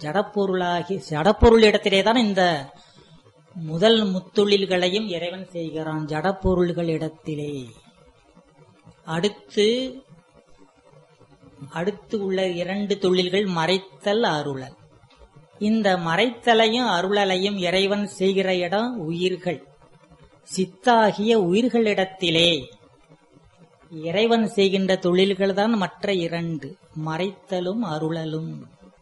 ஜடப்பொருளாகி ஜடப்பொருள் இடத்திலே தான் இந்த முதல் முத்தொழில்களையும் இறைவன் செய்கிறான் ஜடப்பொருள்கள் இடத்திலே அடுத்து அடுத்து உள்ள இரண்டு தொழில்கள் மறைத்தல் அருளல் இந்த மறைத்தலையும் அருளலையும் இறைவன் செய்கிற இடம் உயிர்கள் சித்தாகிய உயிர்களிடத்திலே இறைவன் செய்கின்ற தொழில்கள் தான் மற்ற இரண்டு மறைத்தலும் அருளலும்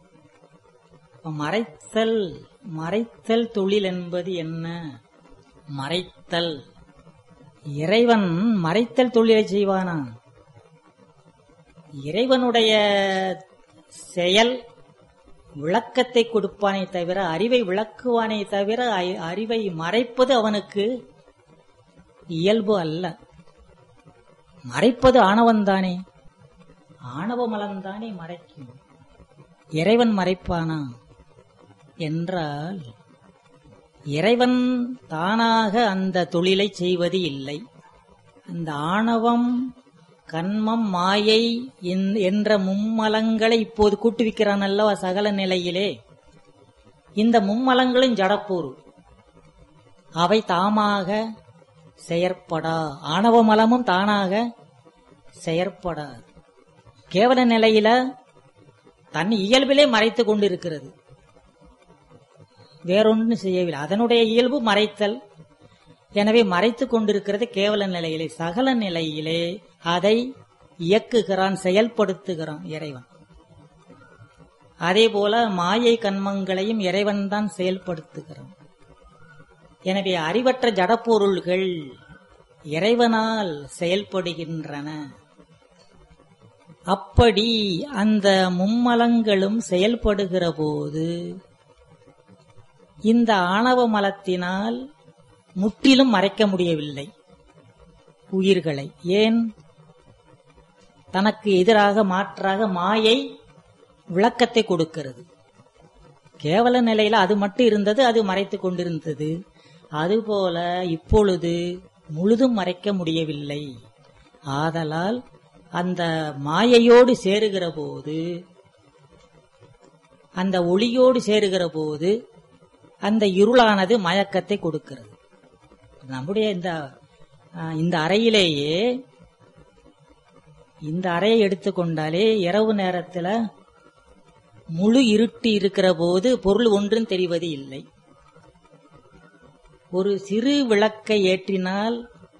மறைத்தல் மறைத்தல் தொழில் என்பது என்ன மறைத்தல் இறைவன் மறைத்தல் தொழிலை செய்வானா இறைவனுடைய செயல் விளக்கத்தை கொடுப்பானே தவிர அறிவை விளக்குவானே தவிர அ- அறிவை மறைப்பது அவனுக்கு இயல்பு அல்ல மறைப்பது ஆணவன்தானே ஆணவ மலம்தானே மறைக்கும் இறைவன் மறைப்பானா என்றால் இறைவன் தானாக அந்த தொழிலை செய்வது இல்லை அந்த ஆணவம் கண்மம் மாயை என்- என்ற மும்மலங்களை இப்போது கூட்டுவிக்கிறான் அல்லவா சகல நிலையிலே இந்த மும்மலங்களும் ஜடப்பொருள் அவை தாமாக செயற்படா ஆணவ மலமும் தானாக செயற்படாது கேவல நிலையில தன் இயல்பிலே மறைத்து கொண்டிருக்கிறது வேறொன்று செய்யவில்லை அதனுடைய இயல்பு மறைத்தல் எனவே மறைத்துக் கொண்டிருக்கிறது கேவல நிலையிலே சகல நிலையிலே அதை இயக்குகிறான் செயல்படுத்துகிறான் இறைவன் அதே போல மாயை கண்மங்களையும் இறைவன் தான் செயல்படுத்துகிறான் எனவே அறிவற்ற ஜடப்பொருள்கள் இறைவனால் செயல்படுகின்றன அப்படி அந்த மும்மலங்களும் செயல்படுகிற போது இந்த ஆணவ மலத்தினால் முற்றிலும் மறைக்க முடியவில்லை உயிர்களை ஏன் தனக்கு எதிராக மாற்றாக மாயை விளக்கத்தை கொடுக்கிறது கேவல நிலையில அது மட்டும் இருந்தது அது மறைத்துக் கொண்டிருந்தது அதுபோல இப்பொழுது முழுதும் மறைக்க முடியவில்லை ஆதலால் அந்த மாயையோடு சேருகிற போது அந்த ஒளியோடு சேருகிற போது அந்த இருளானது மயக்கத்தை கொடுக்கிறது நம்முடைய இந்த அஹ், இந்த அறையிலேயே இந்த அறையை எடுத்துக்கொண்டாலே இரவு நேரத்துல முழு இருட்டு இருக்கிற போது பொருள் ஒன்றும் தெரிவது இல்லை ஒரு சிறு விளக்கை ஏற்றினால்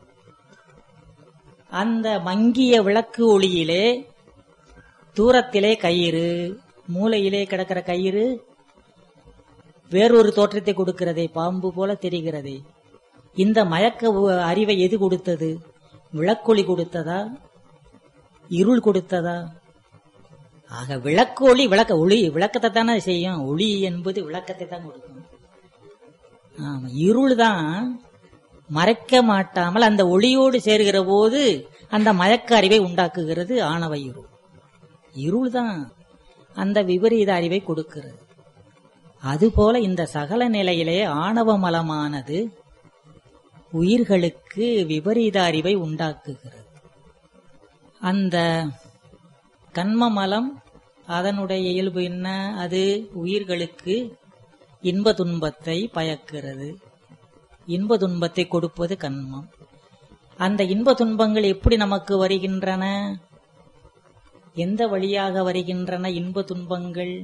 அந்த மங்கிய விளக்கு ஒளியிலே தூரத்திலே கயிறு மூலையிலே கிடக்கிற கயிறு வேறொரு தோற்றத்தை கொடுக்கிறதே பாம்பு போல தெரிகிறதே இந்த மயக்க உ- அறிவை எது கொடுத்தது விளக்கொளி கொடுத்ததா இருள் கொடுத்ததா ஆக விளக்கு ஒளி விளக்க ஒளி விளக்கத்தை தானே செய்யும் ஒளி என்பது விளக்கத்தை தான் கொடுக்கும் ஆமா இருள் தான் மறைக்க மாட்டாமல் அந்த ஒளியோடு சேர்கிற போது அந்த மயக்க அறிவை உண்டாக்குகிறது ஆணவ இருள் இருள் தான் அந்த விபரீத அறிவை கொடுக்கிறது அதுபோல இந்த சகல நிலையிலே ஆணவ மலமானது உயிர்களுக்கு விபரீத அறிவை உண்டாக்குகிறது அந்த கண்ம மலம் அதனுடைய இயல்பு என்ன அது உயிர்களுக்கு இன்ப துன்பத்தை பயக்கிறது இன்ப துன்பத்தை கொடுப்பது கண்மம் அந்த இன்ப துன்பங்கள் எப்படி நமக்கு வருகின்றன எந்த வழியாக வருகின்றன இன்ப துன்பங்கள்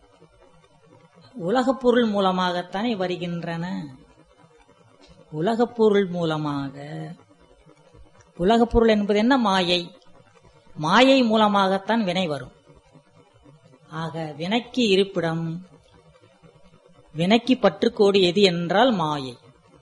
உலகப் பொருள் மூலமாகத்தானே வருகின்றன உலகப் பொருள் மூலமாக உலகப் பொருள் என்பது என்ன மாயை மாயை மூலமாகத்தான் வினை வரும் ஆக வினைக்கு இருப்பிடம் வினைக்கு பற்றுக்கோடு எது என்றால் மாயை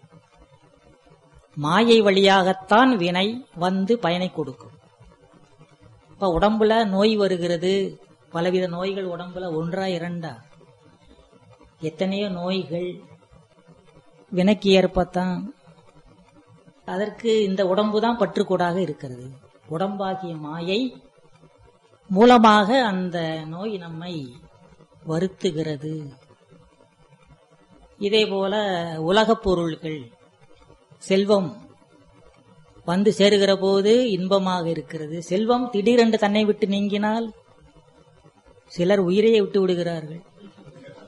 மாயை வழியாகத்தான் வினை வந்து பயனை கொடுக்கும் இப்ப உடம்புல நோய் வருகிறது பலவித நோய்கள் உடம்புல ஒன்றா இரண்டா எத்தனையோ நோய்கள் வினைக்கு ஏற்பத்தான் அதற்கு இந்த உடம்பு தான் பற்றுக்கோடாக இருக்கிறது உடம்பாகிய மாயை மூலமாக அந்த நோய் நம்மை வருத்துகிறது இதே போல உலகப் பொருள்கள் செல்வம் வந்து சேருகிற போது இன்பமாக இருக்கிறது செல்வம் திடீரென்று தன்னை விட்டு நீங்கினால் சிலர் உயிரையே விட்டு விடுகிறார்கள்